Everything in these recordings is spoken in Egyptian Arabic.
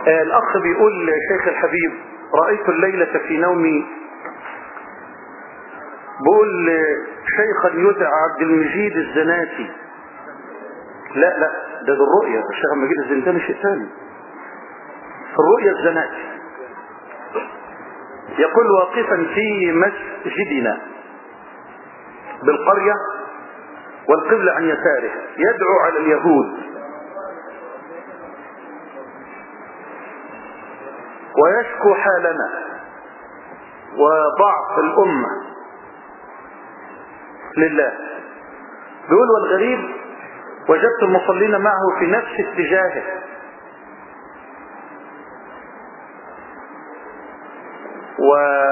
آه الأخ بيقول شيخ الحبيب رأيت الليلة في نومي بقول شيخا يدعى عبد المجيد الزناتي لا لا ده ده الرؤية الشيخ عبد المجيد الزناتي شيء ثاني في الرؤية الزناتي يقول واقفا في مسجدنا بالقرية والقبلة عن يساره يدعو على اليهود ويشكو حالنا وضعف الأمة لله بيقول والغريب وجدت المصلين معه في نفس اتجاهه و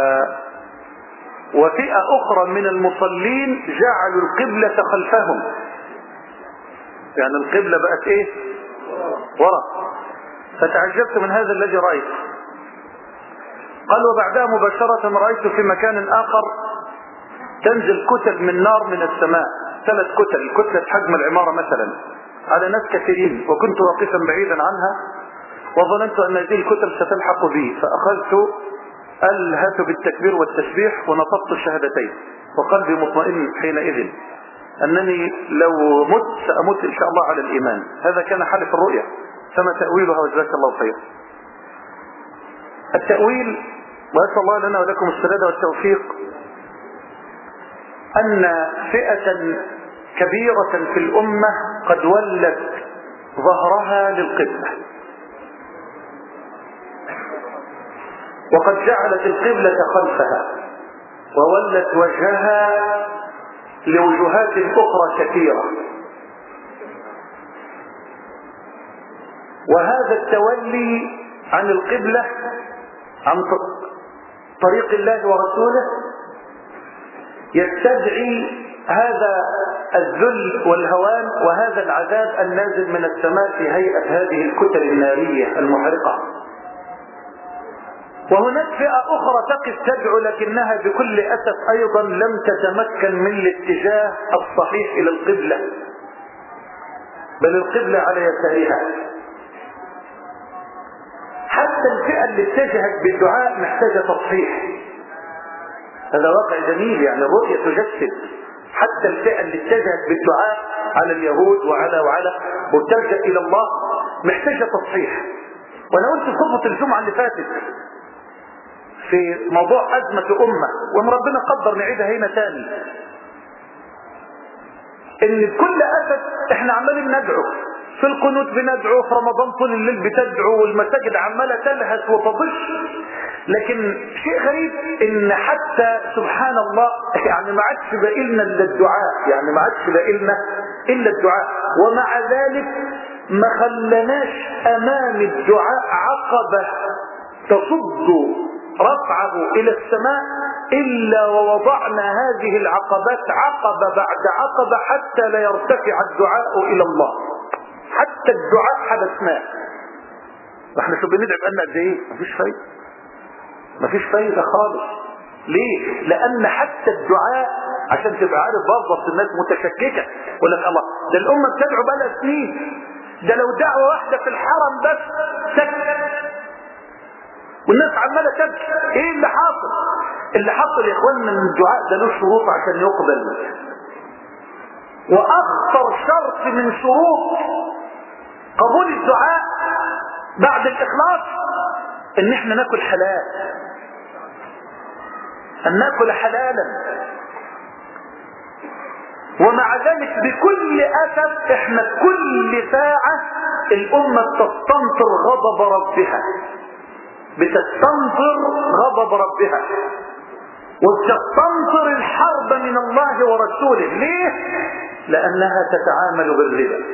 وفئة أخرى من المصلين جعلوا القبلة خلفهم يعني القبلة بقت إيه ورا فتعجبت من هذا الذي رأيت قال وبعدها مباشرة رأيت في مكان آخر تنزل كتل من نار من السماء ثلاث كتل كتلة حجم العمارة مثلا على ناس كثيرين وكنت واقفا بعيدا عنها وظننت أن هذه الكتل ستلحق بي فأخذت ألهث بالتكبير والتسبيح ونطقت الشهادتين وقلبي مطمئن حينئذ أنني لو مت سأمت إن شاء الله على الإيمان هذا كان حلف الرؤيا فما تأويلها وجزاك الله خير التأويل وأسأل الله لنا ولكم السداد والتوفيق أن فئة كبيرة في الأمة قد ولت ظهرها للقبلة وقد جعلت القبلة خلفها وولت وجهها لوجهات أخرى كثيرة وهذا التولي عن القبلة عن طريق الله ورسوله يستدعي هذا الذل والهوان وهذا العذاب النازل من السماء في هيئة هذه الكتل النارية المحرقة وهناك فئة أخرى تقف تدعو لكنها بكل أسف أيضا لم تتمكن من الاتجاه الصحيح إلى القبلة بل القبلة على يسارها حتى الفئة اللي اتجهت بالدعاء محتاجة تصحيح هذا واقع جميل يعني الرؤية تجسد حتى الفئة اللي اتجهت بالدعاء على اليهود وعلى وعلى وتلجأ إلى الله محتاجة تصحيح وأنا قلت في خطبة الجمعة اللي فاتت في موضوع أزمة أمة وان ربنا قدر نعيدها هنا تاني ان بكل أسف احنا عمالين ندعو في القنوت بندعو في رمضان طول الليل بتدعو والمساجد عمالة تلهث وتضش لكن شيء غريب ان حتى سبحان الله يعني ما عادش باقي لنا الا الدعاء يعني ما عادش باقي لنا الا الدعاء ومع ذلك ما خلناش امام الدعاء عقبة تصد رفعه الى السماء الا ووضعنا هذه العقبات عقبة بعد عقبة حتى لا يرتفع الدعاء الى الله حتى الدعاء حبسناه احنا شو بندعي بقالنا قد ايه مفيش فايده مفيش فايده خالص ليه لان حتى الدعاء عشان تبقى عارف برضه الناس متشككه يقول لك الله ده الامه بتدعو بقى سنين ده لو دعوه واحده في الحرم بس سكت والناس عماله تبكي ايه اللي حاصل اللي حاصل يا اخواننا ان الدعاء ده له شروط عشان يقبل واخطر شرط من شروط قبول الدعاء بعد الاخلاص ان احنا ناكل حلال ان ناكل حلالا ومع ذلك بكل اسف احنا كل ساعة الامة بتستنطر غضب ربها بتستنطر غضب ربها وبتستنطر الحرب من الله ورسوله ليه لانها تتعامل بالربا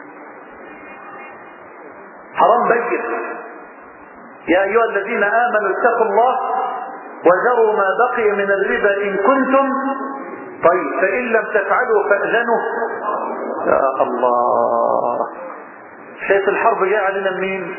حرام بين يا ايها الذين امنوا اتقوا الله وذروا ما بقي من الربا ان كنتم طيب فان لم تفعلوا فاذنوا يا الله شايف الحرب جايه علينا منين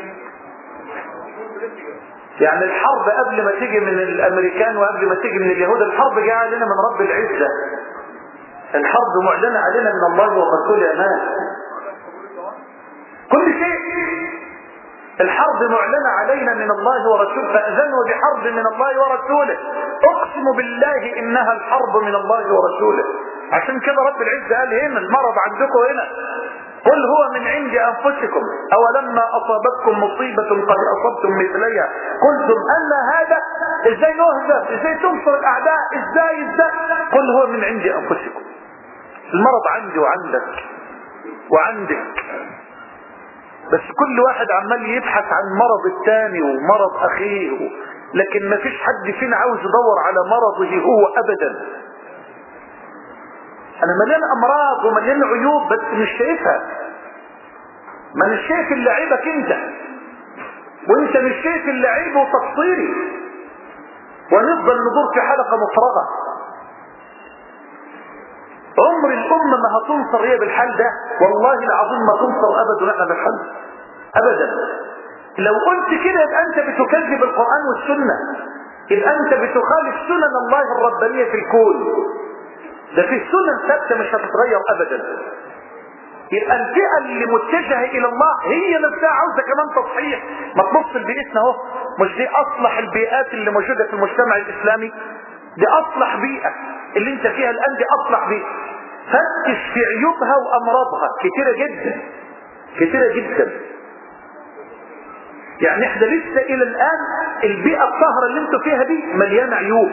يعني الحرب قبل ما تيجي من الامريكان وقبل ما تيجي من اليهود الحرب جايه علينا من رب العزه الحرب معلنه علينا من الله ورسوله امان كل شيء الحرب معلنة علينا من الله ورسوله فأذنوا بحرب من الله ورسوله اقسم بالله انها الحرب من الله ورسوله عشان كده رب العزة قال هنا المرض عندكم هنا قل هو من عند انفسكم اولما اصابتكم مصيبة قد اصبتم مثليها قلتم ان هذا ازاي نهزم ازاي تنصر الاعداء ازاي ازاي قل هو من عند انفسكم المرض عندي وعندك وعندك بس كل واحد عمال يبحث عن مرض الثاني ومرض اخيه لكن ما فيش حد فينا عاوز يدور على مرضه هو ابدا انا مليان امراض ومليان عيوب بس مش شايفها ما مش شايف اللي عيبك انت وانت مش شايف اللي عيبه وتقصيري ونفضل ندور في حلقة مفرغة عمر الأمة ما هتنصر هي بالحال ده والله العظيم ما تنصر أبدا احنا بالحال أبدا لو قلت كده يبقى أنت بتكذب القرآن والسنة يبقى أنت بتخالف سنن الله الربانية في الكون ده في سنن ثابتة مش هتتغير أبدا يبقى الفئة اللي متجهة إلى الله هي نفسها عاوزة كمان تصحيح ما تبص لبيئتنا اهو مش دي أصلح البيئات اللي موجودة في المجتمع الإسلامي دي أصلح بيئة اللي انت فيها الآن دي أصلح بيئة فتش في عيوبها وأمراضها كتيرة جدا كتيرة جدا يعني احنا لسه الى الان البيئة الطاهرة اللي انتوا فيها دي مليانة عيوب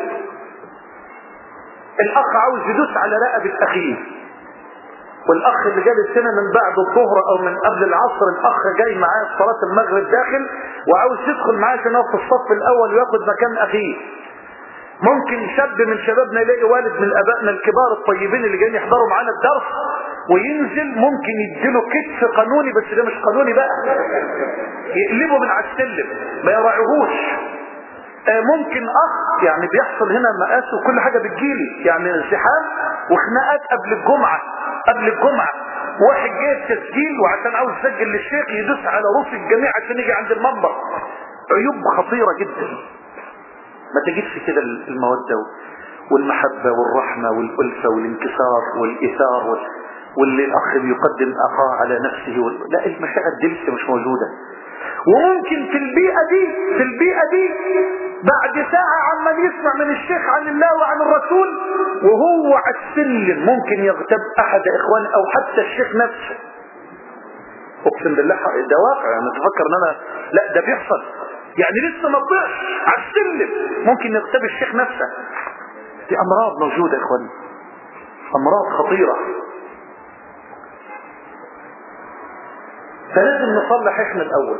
الاخ عاوز يدوس على رقبة اخيه والاخ اللي جاب السنة من بعد الظهر او من قبل العصر الاخ جاي معاه صلاة المغرب داخل وعاوز يدخل معاه عشان في الصف الاول وياخد مكان اخيه ممكن شاب من شبابنا يلاقي والد من ابائنا الكبار الطيبين اللي جايين يحضروا معانا الدرس وينزل ممكن يديله كتف قانوني بس ده مش قانوني بقى يقلبه من على السلم ما يراعيهوش ممكن اخ يعني بيحصل هنا مقاس وكل حاجه بتجيلي يعني انسحاب وخناقات قبل الجمعه قبل الجمعه واحد جايب تسجيل وعشان عاوز يسجل للشيخ يدوس على رؤوس الجميع عشان يجي عند المنبر عيوب خطيره جدا ما تجدش كده المودة والمحبة والرحمة والألفة والانكسار والإثار وال... واللي الأخ بيقدم أخاه على نفسه وال... لا المشاعر دي لسه مش موجودة وممكن في البيئة دي في البيئة دي بعد ساعة عمال يسمع من الشيخ عن الله وعن الرسول وهو على السلم ممكن يغتاب أحد إخوانه أو حتى الشيخ نفسه أقسم بالله ده واقع يعني تفكر ان انا لا ده بيحصل يعني لسه ما طلعش على السلم ممكن يغتاب الشيخ نفسه دي امراض موجوده يا اخوان امراض خطيره فلازم نصلح احنا الاول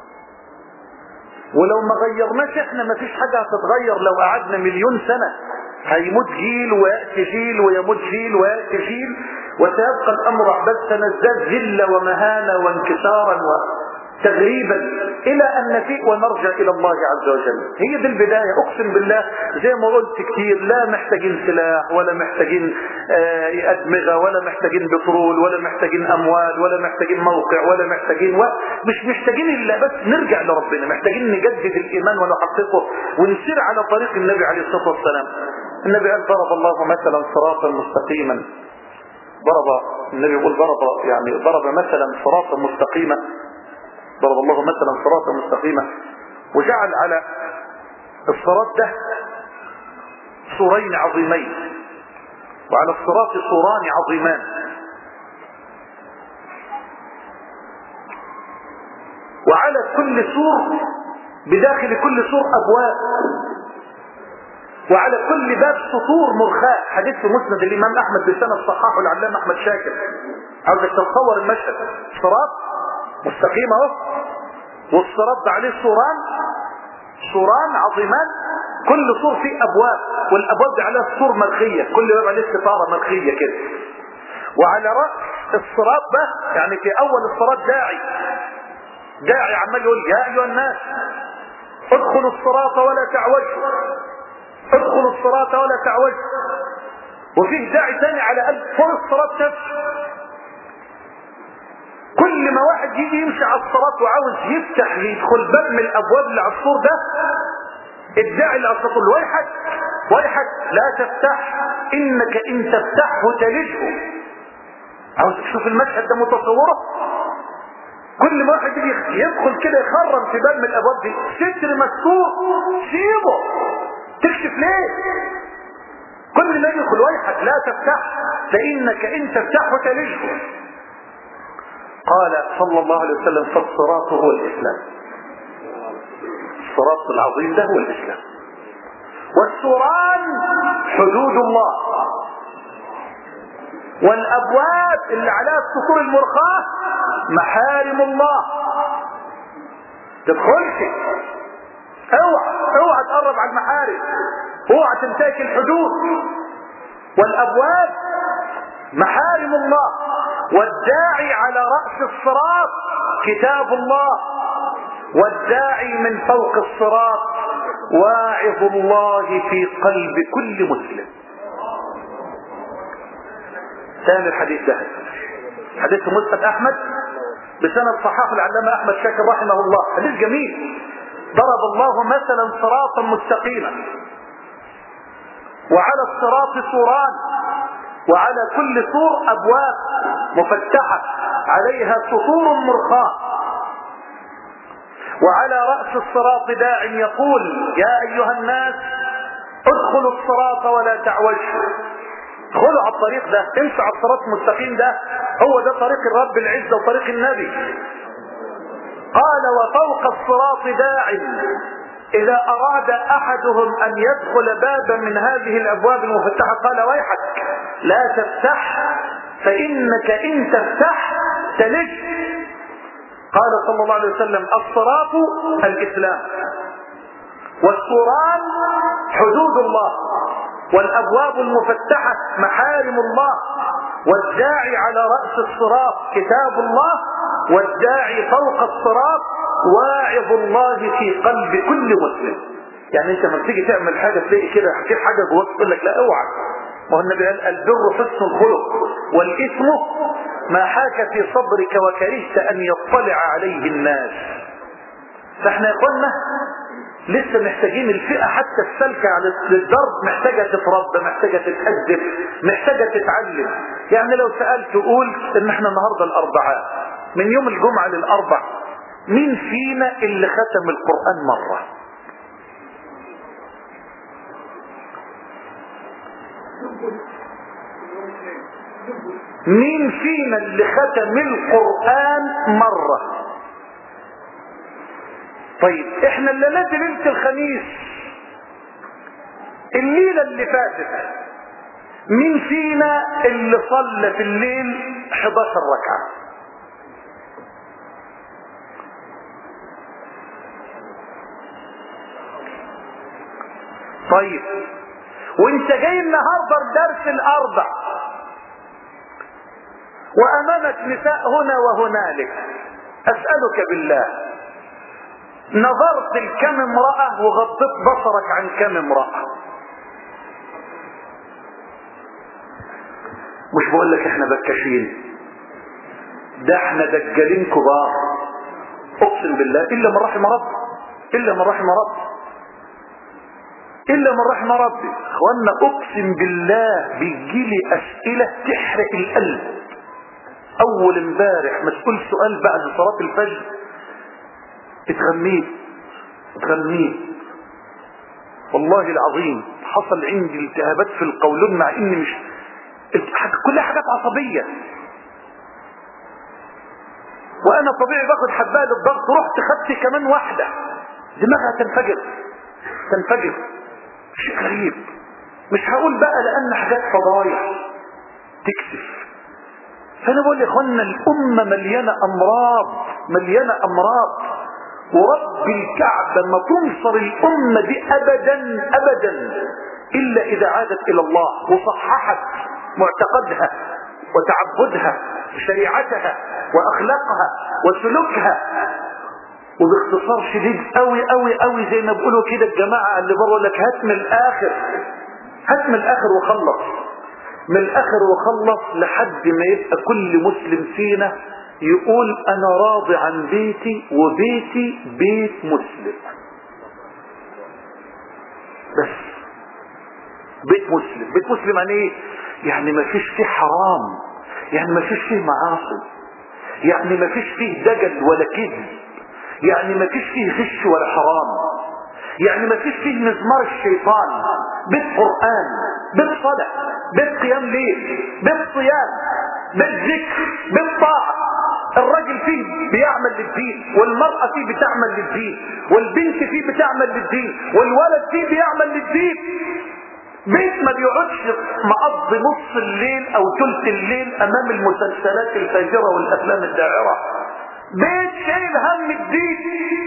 ولو ما غيرناش احنا ما فيش حاجه هتتغير لو قعدنا مليون سنه هيموت جيل وياتي جيل ويموت جيل وياتي جيل وسيبقى الامر بس سنزداد ذله ومهانه وانكسارا و... تغريبا الى ان نفيء ونرجع الى الله عز وجل هي دي البداية اقسم بالله زي ما قلت كتير لا محتاجين سلاح ولا محتاجين آه ادمغة ولا محتاجين بترول ولا محتاجين اموال ولا محتاجين موقع ولا محتاجين و... مش محتاجين الا بس نرجع لربنا محتاجين نجدد الايمان ونحققه ونسير على طريق النبي عليه الصلاة والسلام النبي قال ضرب الله مثلا صراطا مستقيما ضرب النبي يقول ضرب يعني ضرب مثلا صراطا مستقيما ضرب الله مثلا صراطا مستقيمة وجعل على الصراط ده سورين عظيمين وعلى الصراط سوران عظيمان وعلى كل سور بداخل كل سور ابواب وعلى كل باب سطور مرخاء حديث في مسند الامام احمد بسنة صححه العلامة احمد شاكر عاوزك تتصور المشهد صراط مستقيم اهو والصراط ده عليه سوران سوران عظيمان كل سور فيه ابواب والابواب دي عليها سور مرخيه كل باب عليه ستاره مرخيه كده وعلى راس الصراط ده يعني في اول الصراط داعي داعي عمال يقول يا ايها الناس ادخلوا الصراط ولا تعوجوا ادخلوا الصراط ولا تعوجوا وفيه داعي ثاني على قلب فوق الصراط نفسه كل ما واحد يجي يمشي على الصراط وعاوز يفتح يدخل باب من الابواب اللي على السور ده الداعي اللي على السور ويحك ويحك لا تفتح انك ان تفتحه تلجه عاوز تشوف المشهد ده متصوره كل ما واحد يجي يدخل كده يخرم في باب من الابواب دي ستر مكتوب سيبه تكشف ليه كل ما يدخل ويحك لا تفتح فانك ان تفتحه تلجه قال صلى الله عليه وسلم فالصراط هو الاسلام الصراط العظيم ده هو الاسلام والسوران حدود الله والابواب اللي عليها السطور المرخاة محارم الله تدخلش اوعى اوعى تقرب على المحارم اوعى تنتهك الحدود والابواب محارم الله والداعي على رأس الصراط كتاب الله والداعي من فوق الصراط واعظ الله في قلب كل مسلم ثاني الحديث ده حديث مسند احمد بسند صحاح العلامة احمد شاكر رحمه الله حديث جميل ضرب الله مثلا صراطا مستقيما وعلى الصراط سوران وعلى كل سور ابواب مفتحة عليها سطور مرخاة وعلى رأس الصراط داع يقول يا ايها الناس ادخلوا الصراط ولا تعوجوا ادخلوا على الطريق ده امشوا على الصراط المستقيم ده هو ده طريق الرب العزة وطريق النبي قال وفوق الصراط داع إذا أراد أحدهم أن يدخل بابا من هذه الأبواب المفتحة قال ويحك لا تفتح فإنك إن تفتح تلج قال صلى الله عليه وسلم الصراط الإسلام والسوران حدود الله والأبواب المفتحة محارم الله والداعي على رأس الصراط كتاب الله والداعي فوق الصراط واعظ الله في قلب كل مسلم يعني انت لما تيجي تعمل حاجة تلاقي كده في حاجة جواك تقول لك لا اوعى ما هو النبي قال البر حسن الخلق والاثم ما حاك في صدرك وكرهت ان يطلع عليه الناس فاحنا يا اخوانا لسه محتاجين الفئة حتى السلكة على الضرب محتاجة تتربى محتاجة تتأدب محتاجة تتعلم يعني لو سألت قول ان احنا النهاردة الاربعاء من يوم الجمعة للاربع مين فينا اللي ختم القرآن مرة مين فينا اللي ختم القرآن مرة طيب احنا اللي نازل ليلة الخميس الليلة اللي فاتت مين فينا اللي صلى في الليل 11 ركعة طيب وانت جاي النهارده درس الاربع وامامك نساء هنا وهنالك اسالك بالله نظرت لكم امراه وغضت بصرك عن كم امراه مش بقول لك احنا بكاشين ده احنا دجالين كبار اقسم بالله الا من رحم رب الا من رحم رب الا من رحم ربي اخوانا اقسم بالله بيجيلي اسئله تحرق القلب اول امبارح مسؤول سؤال بعد صلاه الفجر اتغميت اتغميت والله العظيم حصل عندي التهابات في القولون مع اني مش كلها حاجات عصبيه وانا طبيعي باخد حبايه للضغط رحت خدت كمان واحده دماغها تنفجر تنفجر شيء غريب مش هقول بقى لان حاجات فضايح تكسف فانا بقول يا اخوانا الامه مليانه امراض مليانه امراض ورب الكعبه ما تنصر الامه دي ابدا ابدا الا اذا عادت الى الله وصححت معتقدها وتعبدها وشريعتها واخلاقها وسلوكها وباختصار شديد قوي قوي قوي زي ما بيقولوا كده الجماعه اللي بره لك هات من الاخر هات من الاخر وخلص من الاخر وخلص لحد ما يبقى كل مسلم فينا يقول انا راضي عن بيتي وبيتي بيت مسلم بس بيت مسلم بيت مسلم يعني ايه يعني ما فيش فيه حرام يعني ما فيش فيه معاصي يعني ما فيش فيه دجل ولا كذب يعني ما فيش فيه غش ولا حرام يعني ما فيش فيه مزمار الشيطان بالقرآن بالصلاة بالقيام ليل بالصيام بالذكر بالطاعة الرجل فيه بيعمل للدين والمرأة فيه بتعمل للدين والبنت فيه بتعمل للدين والولد فيه بيعمل للدين بيت ما بيقعدش مقضي نص الليل او ثلث الليل امام المسلسلات الفاجرة والافلام الداعرة بيت شايل هم الدين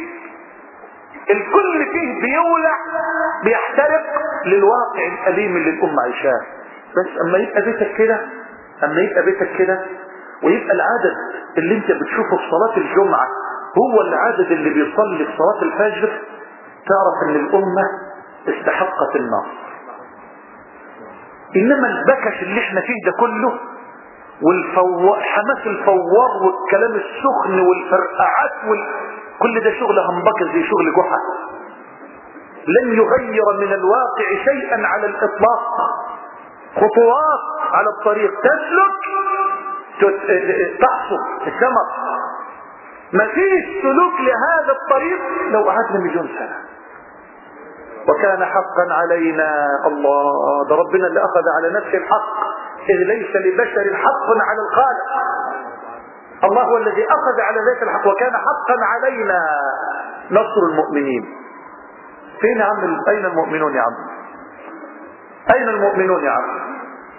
الكل فيه بيولع بيحترق للواقع الأليم اللي الأمة عايشاه بس أما يبقى بيتك كده أما يبقى بيتك كده ويبقى العدد اللي انت بتشوفه في صلاة الجمعة هو العدد اللي بيصلي في صلاة الفجر تعرف ان الأمة استحقت النصر إنما البكش اللي احنا فيه ده كله والفو... حماس الفوار والكلام السخن والفرقعات وال... كل ده شغل همبكة زي شغل جحا لن يغير من الواقع شيئا على الإطلاق خطوات على الطريق تسلك تحصل الثمر مفيش سلوك لهذا الطريق لو قعدنا مليون سنة وكان حقا علينا الله ده ربنا اللي أخذ على نفسه الحق إذ ليس لبشر حق على الخالق الله هو الذي أخذ على ذات الحق وكان حقا علينا نصر المؤمنين فين يا عم أين المؤمنون يا عم أين المؤمنون يا عم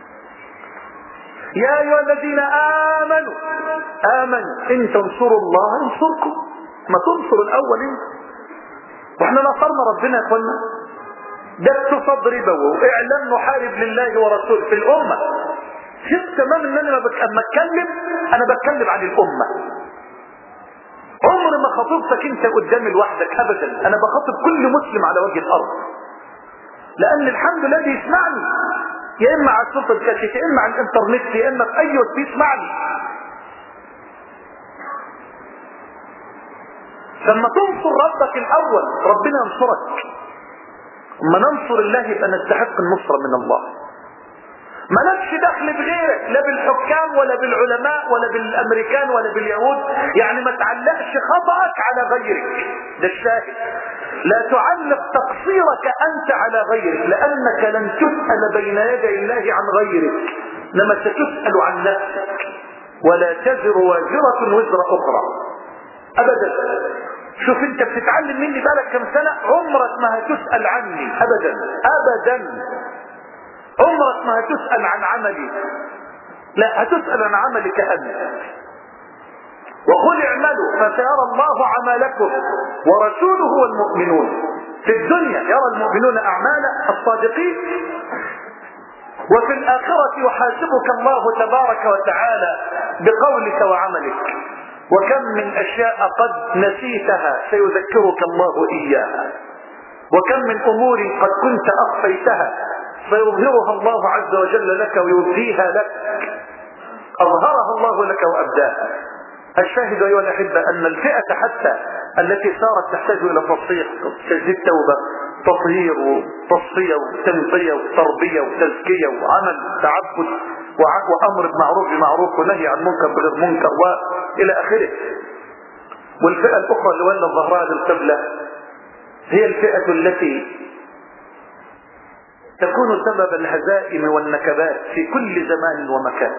يا أيها الذين آمنوا آمنوا إن تنصروا الله ينصركم ما تنصر الأول انت واحنا نصرنا ربنا يا اخوانا ده اقتصاد ربوي واعلان نحارب لله ورسوله في الامه شفت تمام ان انا لما اتكلم انا بتكلم عن الامه عمر ما خطبتك انت قدامي لوحدك ابدا انا بخاطب كل مسلم على وجه الارض لان الحمد لله بيسمعني يا اما على الصوت الكاشف يا اما على الانترنت يا اما في اي وقت بيسمعني لما تنصر ربك الاول ربنا ينصرك اما ننصر الله يبقى نستحق النصرة من الله ما لكش دخل بغيرك لا بالحكام ولا بالعلماء ولا بالامريكان ولا باليهود يعني ما تعلقش خطأك على غيرك ده الشاهد لا تعلق تقصيرك انت على غيرك لانك لن تسأل بين يدي الله عن غيرك انما ستسأل عن نفسك ولا تزر وازرة وزر اخرى ابدا شوف انت بتتعلم مني بقالك كم سنة عمرك ما هتسأل عني ابدا ابدا عمرك ما هتسأل عن عملي لا هتسأل عن عملك انت وقل اعملوا فسيرى الله عملكم ورسوله والمؤمنون في الدنيا يرى المؤمنون اعمال الصادقين وفي الآخرة يحاسبك الله تبارك وتعالى بقولك وعملك وكم من أشياء قد نسيتها سيذكرك الله إياها وكم من أمور قد كنت أخفيتها سيظهرها الله عز وجل لك ويبديها لك أظهرها الله لك وأبداها الشاهد أيها الأحبة أن الفئة حتى التي صارت تحتاج إلى تصحيح تجديد توبة تطهير وتصفية وتنقية وتربية وتزكية وعمل تعبد وامر بمعروف بمعروف ونهي عن منكر بغير منكر والى اخره والفئه الاخرى اللي ولت ظهرها للقبله هي الفئه التي تكون سبب الهزائم والنكبات في كل زمان ومكان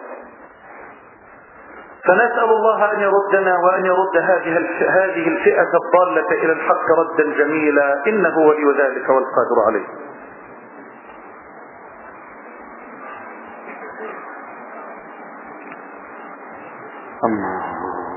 فنسأل الله أن يردنا وأن يرد هذه هذه الفئة الضالة إلى الحق ردا جميلا إنه ولي ذلك والقادر عليه الله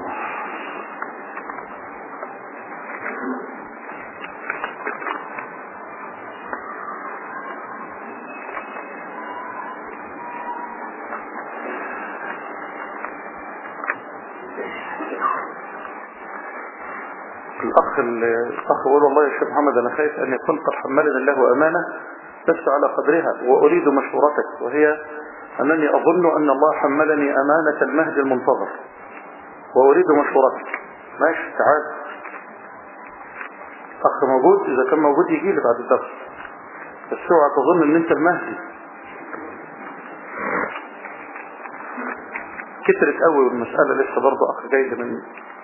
الاخ الاخ بيقول والله يا شيخ محمد انا خايف ان يكون قد حملني الله امانه لست على قدرها واريد مشورتك وهي انني اظن ان الله حملني امانه المهد المنتظر واريد مشورتك ماشي تعال اخ موجود اذا كان موجود يجي لي بعد الدرس بس اوعى تظن ان انت المهدي كترت قوي والمسألة لسه برضه أخ جاي من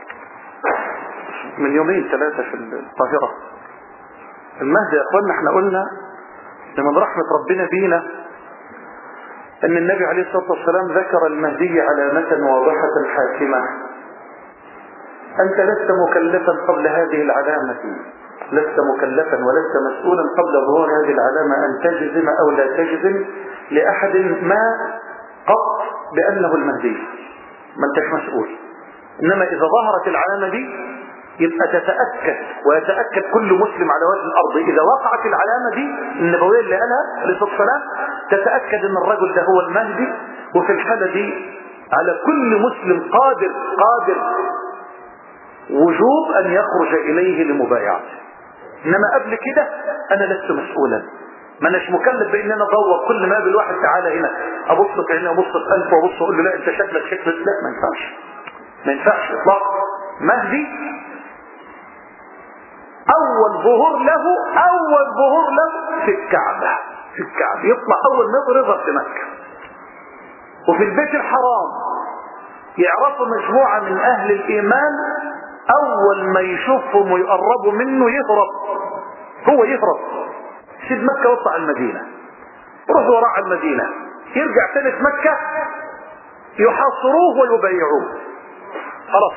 من يومين ثلاثة في القاهرة المهدي يا اخوانا احنا قلنا لمن رحمة ربنا بينا ان النبي عليه الصلاة والسلام ذكر المهدي علامة واضحة حاسمة انت لست مكلفا قبل هذه العلامة لست مكلفا ولست مسؤولا قبل ظهور هذه العلامة ان تجزم او لا تجزم لاحد ما قط بانه المهدي ما انتش مسؤول انما اذا ظهرت العلامة دي يبقى تتأكد ويتأكد كل مسلم على وجه الأرض إذا وقعت العلامة دي النبوية اللي قالها عليه الصلاة والسلام تتأكد أن الرجل ده هو المهدي وفي الحالة دي على كل مسلم قادر قادر وجوب أن يخرج إليه لمبايعته إنما قبل كده أنا لست مسؤولا ما اناش مكلف بان انا ادور كل ما قابل واحد تعالى هنا ابص في عيني ابص في انفه وابص اقول له لا انت شكلك شكلك لا ما ينفعش ما ينفعش اطلاقا مهدي اول ظهور له اول ظهور له في الكعبة في الكعبة يطلع اول ما يظهر في مكة وفي البيت الحرام يعرفوا مجموعة من اهل الايمان اول ما يشوفهم ويقربوا منه يهرب هو يهرب سيب مكة ويطلع المدينة روح وراء المدينة يرجع تاني في مكة يحاصروه ويبايعوه خلاص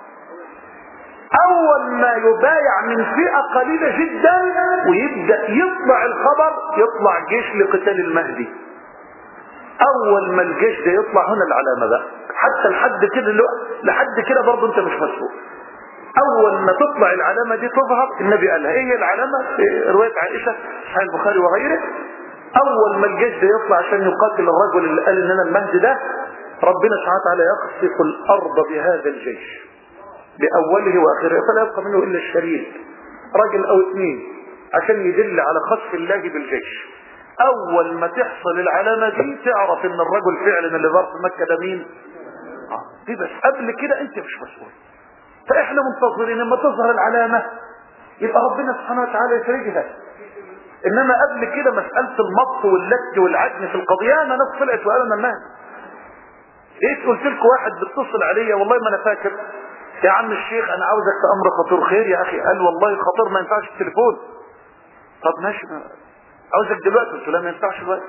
اول ما يبايع من فئة قليلة جدا ويبدأ يطلع الخبر يطلع جيش لقتال المهدي اول ما الجيش ده يطلع هنا العلامة بقى حتى لحد كده لحد كده برضه انت مش مسؤول اول ما تطلع العلامة دي تظهر النبي قالها ايه هي العلامة في رواية عائشة صحيح البخاري وغيره اول ما الجيش ده يطلع عشان يقاتل الرجل اللي قال ان انا المهدي ده ربنا سبحانه وتعالى يقصف الارض بهذا الجيش بأوله وآخره فلا يبقى منه إلا الشريد رجل أو اثنين عشان يدل على خسف الله بالجيش أول ما تحصل العلامة دي تعرف إن الرجل فعلا اللي ظهر في مكة ده مين آه. دي بس قبل كده أنت مش مسؤول فإحنا منتظرين لما تظهر العلامة يبقى ربنا سبحانه وتعالى يفرجها إنما قبل كده مسألة المط واللت والعجن في القضية أنا ناس طلعت وقال أنا المهدي ايه قلت لكم واحد بيتصل عليا والله ما انا فاكر يا عم الشيخ انا عاوزك في امر خطير خير يا اخي قال والله الخطير ما ينفعش التليفون طب ماشي عاوزك دلوقتي قلت له ما ينفعش دلوقتي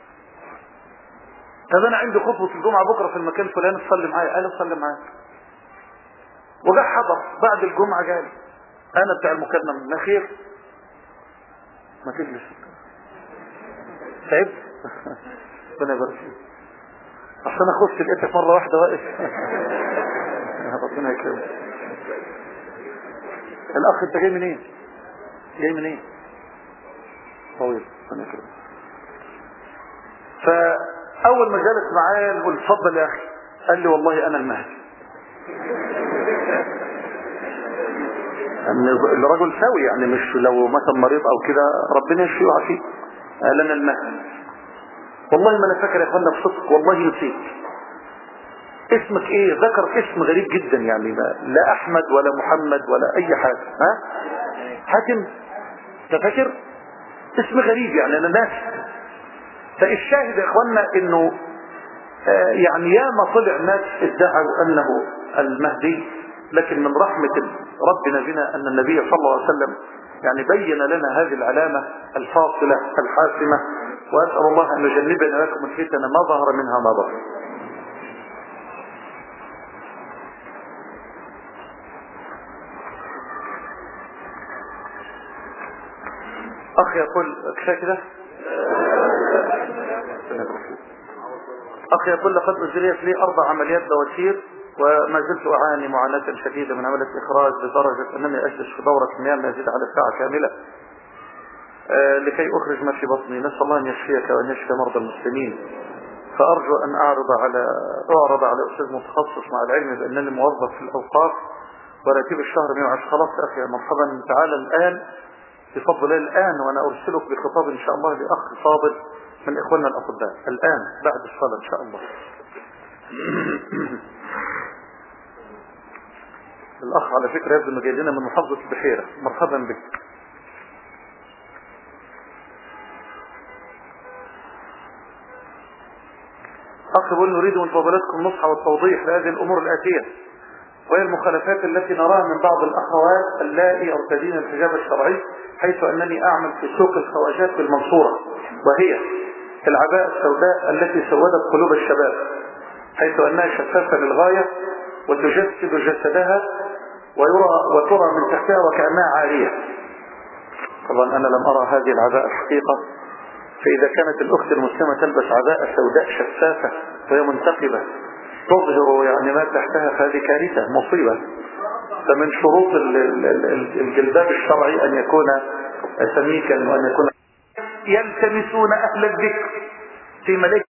طب انا عندي خطبه الجمعه بكره في المكان الفلاني تصلي معايا قال صلي معايا وجاء حضر بعد الجمعه جالي انا بتاع المكالمه من خير ما تجلس تعبت ربنا يبارك فيك اصل انا خفت لقيتك مره واحده واقف ربنا يكرمك الاخ انت جاي منين جاي منين طويل ربنا يكرمك فاول ما جلس معايا نقول اتفضل يا اخي قال لي والله انا المهدي ان الرجل سوي يعني مش لو مثلا مريض او كده ربنا يشفيه ويعافيه قال انا المهدي والله ما انا فاكر يا اخوانا بصدق والله نسيت اسمك ايه ذكر اسم غريب جدا يعني لا احمد ولا محمد ولا اي حاجة ها حاتم انت فاكر اسم غريب يعني انا ناس فالشاهد يا اخوانا انه آه يعني ياما طلع ناس ادعوا انه المهدي لكن من رحمة ربنا بنا ان النبي صلى الله عليه وسلم يعني بين لنا هذه العلامة الفاصلة الحاسمة واسأل الله ان يجنبنا لكم الفتن ما ظهر منها ما ظهر اخ يقول كفايه كده اخ يقول لقد اجريت لي اربع عمليات بواسير وما زلت اعاني معاناة شديدة من عملية اخراج لدرجة انني اجلس في دورة مياه ما يزيد على ساعة كاملة آه لكي اخرج ما في بطني نسأل الله ان يشفيك وان يشفي مرضى المسلمين فارجو ان اعرض على اعرض على استاذ متخصص مع العلم بانني موظف في الاوقاف وراتب الشهر 110 خلاص يا اخي مرحبا تعالى الان بفضل الآن وأنا أرسلك بخطاب إن شاء الله لأخ فاضل من إخواننا الأطباء الآن بعد الصلاة إن شاء الله الأخ على فكرة يبدو أنه جاي لنا من محافظة البحيرة مرحبا بك أخ بقول نريد من فضلاتكم النصح والتوضيح لهذه الأمور الآتية وهي المخالفات التي نراها من بعض الأخوات اللائي يرتدين الحجاب الشرعي حيث أنني أعمل في سوق الخواجات بالمنصورة وهي العباءة السوداء التي سودت قلوب الشباب حيث أنها شفافة للغاية وتجسد جسدها ويرى وترى من تحتها وكأنها عارية طبعا أنا لم أرى هذه العباءة الحقيقة فإذا كانت الأخت المسلمة تلبس عباءة سوداء شفافة وهي منتقبة تظهر يعني ما تحتها فهذه كارثة مصيبة فمن شروط الجلباب الشرعي أن يكون سميكا وأن يكون يلتمسون أهل الذكر في ملك